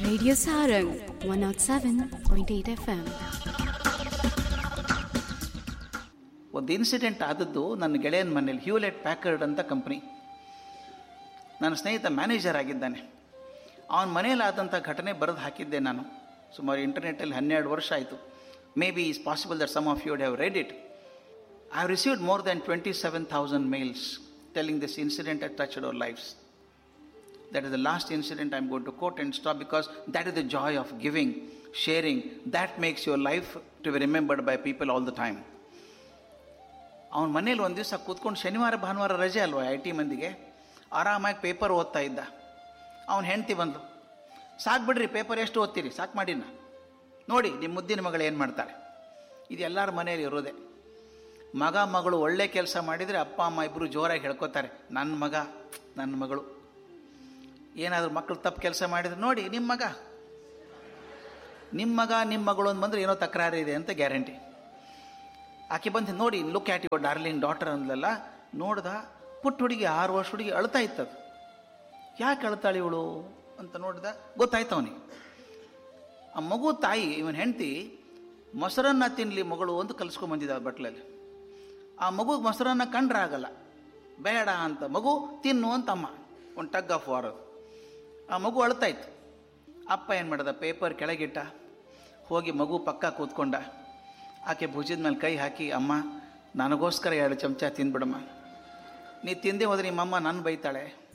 Radio Sarang 107.8 FM. ಒಂದು incident ಆದದ್ದು ನನ್ನ ಗೆಳೆಯನ ಮನೇಲಿ ಹ್ಯೂಲೆಟ್ ಪ್ಯಾಕರ್ಡ್ ಅಂತ ಕಂಪ್ನಿ ನನ್ನ ಸ್ನೇಹಿತ ಮ್ಯಾನೇಜರ್ ಆಗಿದ್ದಾನೆ ಅವನ ಮನೇಲಿ ಆದಂಥ ಘಟನೆ ಬರೆದು ಹಾಕಿದ್ದೆ ನಾನು ಸುಮಾರು ಇಂಟರ್ನೆಟ್ಟಲ್ಲಿ ಹನ್ನೆರಡು ವರ್ಷ ಆಯಿತು may be is possible that some of you have read it I have received more than twenty seven thousand mails telling this incident at touch our lives That is the last incident I'm going to quote and stop because that is the joy of giving, sharing. That makes your life to be remembered by people all the time. ಅವನ ಮನೇಲಿ ಒಂದು ದಿವಸ ಕೂತ್ಕೊಂಡು ಶನಿವಾರ ಭಾನುವಾರ ರಜೆ ಅಲ್ವಾ I T ಮಂದಿಗೆ ಆರಾಮಾಗಿ ಪೇಪರ್ ಓದ್ತಾ ಇದ್ದ ಅವನ ಹೆಂಡ್ತಿ ಬಂದು ಸಾಕು ಬಿಡ್ರಿ ಪೇಪರ್ ಎಷ್ಟು ಓದ್ತೀರಿ ಸಾಕು ಮಾಡಿನ ನೋಡಿ ನಿಮ್ಮ ಮುದ್ದಿನ ಮಗಳು ಏನು ಮಾಡ್ತಾಳೆ ಇದು ಎಲ್ಲರ ಮನೆಯಲ್ಲಿ ಇರೋದೆ ಮಗ ಮಗಳು ಒಳ್ಳೆ ಕೆಲಸ ಮಾಡಿದರೆ ಅಪ್ಪ ಅಮ್ಮ ಇಬ್ಬರು ಜೋರಾಗಿ ಹೇಳ್ಕೊತಾರೆ ನನ್ನ ಮಗ ನನ್ನ ಮಗಳು ಏನಾದರೂ ಮಕ್ಕಳು ತಪ್ಪು ಕೆಲಸ ಮಾಡಿದ್ರೆ ನೋಡಿ ನಿಮ್ಮ ಮಗ ನಿಮ್ಮ ಮಗ ನಿಮ್ಮ ಮಗಳು ಅಂತ ಬಂದರೆ ಏನೋ ತಕರಾರು ಇದೆ ಅಂತ ಗ್ಯಾರಂಟಿ ಆಕೆ ಬಂದು ನೋಡಿ look at your darling daughter ಅಂದ್ಲಲ್ಲ ನೋಡ್ದ ಪುಟ್ಟ ಹುಡುಗಿ ಆರು ವರ್ಷ ಹುಡುಗಿ ಅಳ್ತಾ ಇತ್ತದು ಯಾಕೆ ಅಳ್ತಾಳೆ ಇವಳು ಅಂತ ನೋಡ್ದ ಗೊತ್ತಾಯ್ತು ಅವನಿಗೆ ಆ ಮಗು ತಾಯಿ ಇವನ್ ಹೆಂಡತಿ ಮೊಸರನ್ನ ತಿನ್ನಲಿ ಮಗಳು ಅಂತ ಕಲಿಸ್ಕೊಂಬಂದಿದ್ದ ಬಟ್ಲಲ್ಲಿ ಆ ಮಗುಗೆ ಮೊಸರನ್ನ ಕಂಡ್ರೆ ಆಗಲ್ಲ ಬೇಡ ಅಂತ ಮಗು ತಿನ್ನು ಅಂತ ಅಮ್ಮ ಒಂದು ಟಗ್ ಆಫ್ ವಾರ್ ಅದು ಆ ಮಗು ಅಳ್ತಾಯಿತ್ತು ಅಪ್ಪ ಏನು ಮಾಡ್ದ ಪೇಪರ್ ಕೆಳಗಿಟ್ಟ ಹೋಗಿ ಮಗು ಪಕ್ಕ ಕೂತ್ಕೊಂಡ ಆಕೆ ಭುಜದ ಮೇಲೆ ಕೈ ಹಾಕಿ ಅಮ್ಮ ನನಗೋಸ್ಕರ ಎರಡು ಚಮಚ ತಿಂದ್ಬಿಡಮ್ಮ ನೀ ತಿಂದೆ ಹೋದ್ರೆ ನಿಮ್ಮಮ್ಮ ನನ್ನ ಬೈತಾಳೆ